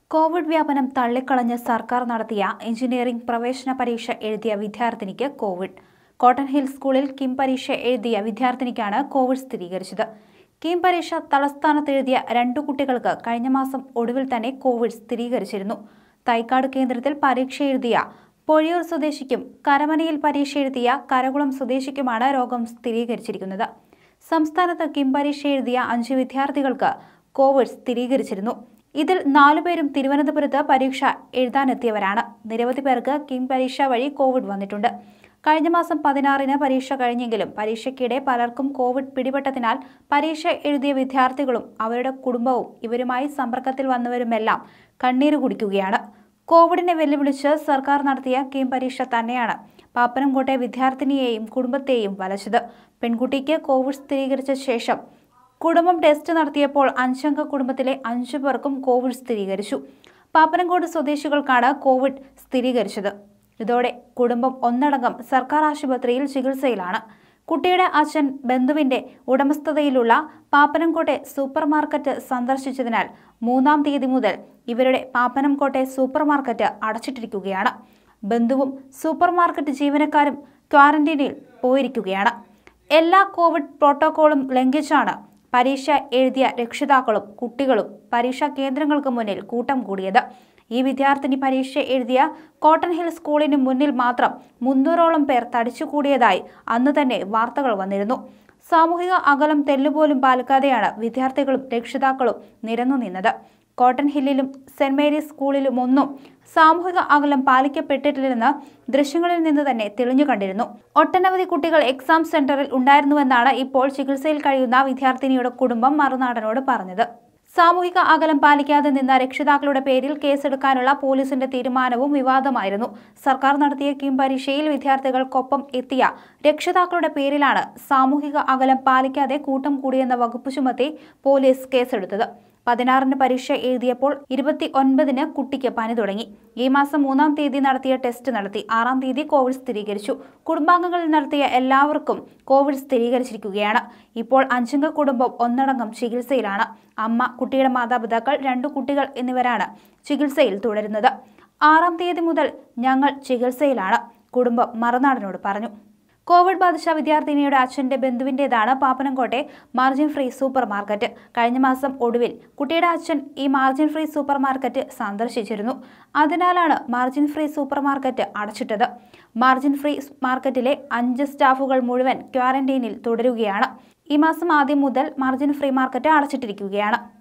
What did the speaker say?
Covid വ്യാപനം തള്ളിക്കളഞ്ഞ് സർക്കാർ നടത്തിയ എഞ്ചിനീയറിംഗ് പ്രവേശന പരീക്ഷ എഴുതിയ വിദ്യാർത്ഥിനിക്ക് കോവിഡ് കോട്ടൺ ഹിൽ സ്കൂളിൽ കിം പരീക്ഷ എഴുതിയ വിദ്യാർത്ഥിനിക്കാണ് കോവിഡ് സ്ഥിരീകരിച്ചത് കിം പരീക്ഷ തലസ്ഥാനത്ത് എഴുതിയ രണ്ടു കുട്ടികൾക്ക് കഴിഞ്ഞ മാസം ഒടുവിൽ തന്നെ കോവിഡ് സ്ഥിരീകരിച്ചിരുന്നു തൈക്കാട് കേന്ദ്രത്തിൽ പരീക്ഷ എഴുതിയ പൊഴിയൂർ സ്വദേശിക്കും കരമനയിൽ പരീക്ഷ എഴുതിയ കരകുളം സ്വദേശിക്കുമാണ് രോഗം സ്ഥിരീകരിച്ചിരിക്കുന്നത് സംസ്ഥാനത്ത് കിം പരീക്ഷ എഴുതിയ അഞ്ച് വിദ്യാർത്ഥികൾക്ക് കോവിഡ് സ്ഥിരീകരിച്ചിരുന്നു ഇതിൽ നാലുപേരും തിരുവനന്തപുരത്ത് പരീക്ഷ എഴുതാനെത്തിയവരാണ് നിരവധി പേർക്ക് കിം പരീക്ഷ വഴി കോവിഡ് വന്നിട്ടുണ്ട് കഴിഞ്ഞ മാസം പതിനാറിന് പരീക്ഷ കഴിഞ്ഞെങ്കിലും പരീക്ഷയ്ക്കിടെ പലർക്കും കോവിഡ് പിടിപെട്ടതിനാൽ പരീക്ഷ എഴുതിയ വിദ്യാർത്ഥികളും അവരുടെ കുടുംബവും ഇവരുമായി സമ്പർക്കത്തിൽ വന്നവരുമെല്ലാം കണ്ണീര് കുടിക്കുകയാണ് കോവിഡിനെ വെല്ലുവിളിച്ച് സർക്കാർ നടത്തിയ കീം പരീക്ഷ തന്നെയാണ് പാപ്പനംകോട്ടെ വിദ്യാർത്ഥിനിയെയും കുടുംബത്തെയും വലച്ചത് പെൺകുട്ടിക്ക് കോവിഡ് സ്ഥിരീകരിച്ച ശേഷം കുടുംബം ടെസ്റ്റ് നടത്തിയപ്പോൾ അഞ്ചംഗ കുടുംബത്തിലെ അഞ്ചു പേർക്കും കോവിഡ് സ്ഥിരീകരിച്ചു പാപ്പനംകോട് സ്വദേശികൾക്കാണ് കോവിഡ് സ്ഥിരീകരിച്ചത് ഇതോടെ കുടുംബം ഒന്നടങ്കം സർക്കാർ ആശുപത്രിയിൽ ചികിത്സയിലാണ് കുട്ടിയുടെ അച്ഛൻ ബന്ധുവിന്റെ ഉടമസ്ഥതയിലുള്ള പാപ്പനംകോട്ടെ സൂപ്പർ മാർക്കറ്റ് സന്ദർശിച്ചതിനാൽ മൂന്നാം തീയതി മുതൽ ഇവരുടെ പാപ്പനംകോട്ടെ സൂപ്പർ മാർക്കറ്റ് അടച്ചിട്ടിരിക്കുകയാണ് ബന്ധുവും സൂപ്പർ മാർക്കറ്റ് ജീവനക്കാരും ക്വാറന്റീനിൽ പോയിരിക്കുകയാണ് എല്ലാ കോവിഡ് പ്രോട്ടോക്കോളും ലംഘിച്ചാണ് പരീക്ഷ എഴുതിയ രക്ഷിതാക്കളും കുട്ടികളും പരീക്ഷാ കേന്ദ്രങ്ങൾക്ക് മുന്നിൽ കൂട്ടം കൂടിയത് ഈ വിദ്യാർത്ഥിനി പരീക്ഷ എഴുതിയ കോട്ടൺ ഹിൽ സ്കൂളിന് മുന്നിൽ മാത്രം മുന്നൂറോളം പേർ തടിച്ചുകൂടിയതായി അന്ന് തന്നെ വാർത്തകൾ വന്നിരുന്നു സാമൂഹിക അകലം തെല്ലുപോലും പാലിക്കാതെയാണ് വിദ്യാർത്ഥികളും രക്ഷിതാക്കളും നിരന്നു നിന്നത് കോട്ടൺ ഹില്ലിലും സെന്റ് മേരീസ് സ്കൂളിലുമൊന്നും സാമൂഹിക അകലം പാലിക്കപ്പെട്ടിട്ടില്ലെന്ന് ദൃശ്യങ്ങളിൽ നിന്ന് തന്നെ തെളിഞ്ഞു കണ്ടിരുന്നു ഒട്ടനവധി കുട്ടികൾ എക്സാം സെന്ററിൽ ഉണ്ടായിരുന്നുവെന്നാണ് ഇപ്പോൾ ചികിത്സയിൽ കഴിയുന്ന വിദ്യാർത്ഥിനിയുടെ കുടുംബം മറുനാടനോട് പറഞ്ഞത് സാമൂഹിക അകലം പാലിക്കാതെ നിന്ന രക്ഷിതാക്കളുടെ പേരിൽ കേസെടുക്കാനുള്ള പോലീസിന്റെ തീരുമാനവും വിവാദമായിരുന്നു സർക്കാർ നടത്തിയ കിം പരീക്ഷയിൽ വിദ്യാർത്ഥികൾക്കൊപ്പം എത്തിയ രക്ഷിതാക്കളുടെ പേരിലാണ് സാമൂഹിക അകലം പാലിക്കാതെ കൂട്ടം കൂടിയെന്ന വകുപ്പ് ചുമത്തി പോലീസ് കേസെടുത്തത് പതിനാറിന് പരീക്ഷ എഴുതിയപ്പോൾ ഇരുപത്തി ഒൻപതിന് കുട്ടിക്ക് പനി തുടങ്ങി ഈ മാസം മൂന്നാം തീയതി നടത്തിയ ടെസ്റ്റ് നടത്തി ആറാം തീയതി കോവിഡ് സ്ഥിരീകരിച്ചു കുടുംബാംഗങ്ങളിൽ നടത്തിയ എല്ലാവർക്കും കോവിഡ് സ്ഥിരീകരിച്ചിരിക്കുകയാണ് ഇപ്പോൾ അഞ്ചംഗ കുടുംബം ഒന്നടങ്കം ചികിത്സയിലാണ് അമ്മ കുട്ടിയുടെ മാതാപിതാക്കൾ രണ്ടു കുട്ടികൾ എന്നിവരാണ് ചികിത്സയിൽ തുടരുന്നത് ആറാം തീയതി മുതൽ ഞങ്ങൾ ചികിത്സയിലാണ് കുടുംബം മറുനാടനോട് പറഞ്ഞു കോവിഡ് ബാധിച്ച വിദ്യാർത്ഥിനിയുടെ അച്ഛന്റെ ബന്ധുവിൻ്റെതാണ് പാപ്പനംകോട്ടെ മാർജിൻ ഫ്രീ സൂപ്പർ മാർക്കറ്റ് കഴിഞ്ഞ മാസം ഒടുവിൽ കുട്ടിയുടെ അച്ഛൻ ഈ മാർജിൻ ഫ്രീ സൂപ്പർ മാർക്കറ്റ് സന്ദർശിച്ചിരുന്നു അതിനാലാണ് മാർജിൻ ഫ്രീ സൂപ്പർ മാർക്കറ്റ് അടച്ചിട്ടത് മാർജിൻ ഫ്രീ മാർക്കറ്റിലെ അഞ്ച് സ്റ്റാഫുകൾ മുഴുവൻ ക്വാറന്റൈനിൽ തുടരുകയാണ് ഈ മാസം ആദ്യം മുതൽ മാർജിൻ ഫ്രീ മാർക്കറ്റ് അടച്ചിട്ടിരിക്കുകയാണ്